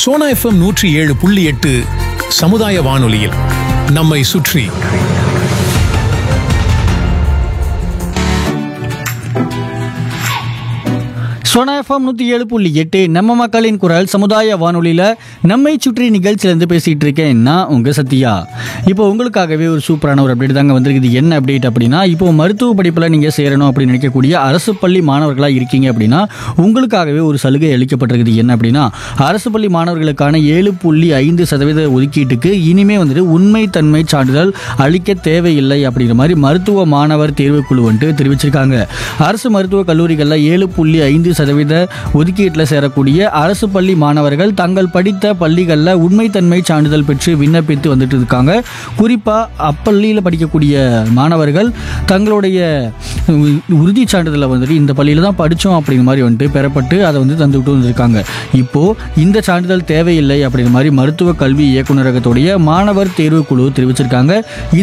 Sona FM நூற்றி ஏழு புள்ளி எட்டு சமுதாய வானொலியில் நம்மை சுற்றி சோனா எஃப்எம் நூற்றி ஏழு புள்ளி எட்டு நம்ம மக்களின் குரல் சமுதாய வானொலியில் நம்மை சுற்றி நிகழ்ச்சியிலேருந்து பேசிகிட்டு இருக்கேன் நான் உங்கள் சத்யா இப்போ உங்களுக்காகவே ஒரு சூப்பரான ஒரு அப்டேட் தாங்க வந்திருக்குது என்ன அப்டேட் அப்படின்னா இப்போ மருத்துவ படிப்பில் நீங்கள் சேரணும் அப்படின்னு நினைக்கக்கூடிய அரசு பள்ளி மாணவர்களாக இருக்கீங்க அப்படின்னா உங்களுக்காகவே ஒரு சலுகை அளிக்கப்பட்டிருக்குது என்ன அப்படின்னா அரசு பள்ளி மாணவர்களுக்கான ஏழு புள்ளி ஐந்து சதவீத ஒதுக்கீட்டுக்கு இனிமே வந்துட்டு உண்மைத்தன்மை சான்றிதழ் அளிக்க தேவையில்லை அப்படிங்கிற மாதிரி மருத்துவ மாணவர் தேர்வுக்குழு வந்துட்டு தெரிவிச்சிருக்காங்க அரசு மருத்துவக் கல்லூரிகளில் ஏழு புள்ளி ஐந்து சதவீத ஒதுக்கீட்டில் சேரக்கூடிய அரசு பள்ளி மாணவர்கள் தங்கள் படித்த பள்ளிகளில் உண்மைத்தன்மை சான்றிதழ் பெற்று விண்ணப்பித்து வந்துட்டு இருக்காங்க குறிப்பாக அப்பள்ளியில் படிக்கக்கூடிய மாணவர்கள் தங்களுடைய உ- உறுதிச் சான்றிதழை வந்துட்டு இந்த பள்ளியில் தான் படித்தோம் அப்படிங்கிற மாதிரி வந்துட்டு பெறப்பட்டு அதை வந்து தந்துவிட்டு வந்திருக்காங்க இப்போது இந்த சான்றிதழ் தேவையில்லை அப்படிங்கிற மாதிரி மருத்துவ கல்வி இயக்குநரகத்துடைய மாணவர் தேர்வுக்குழு தெரிவிச்சிருக்காங்க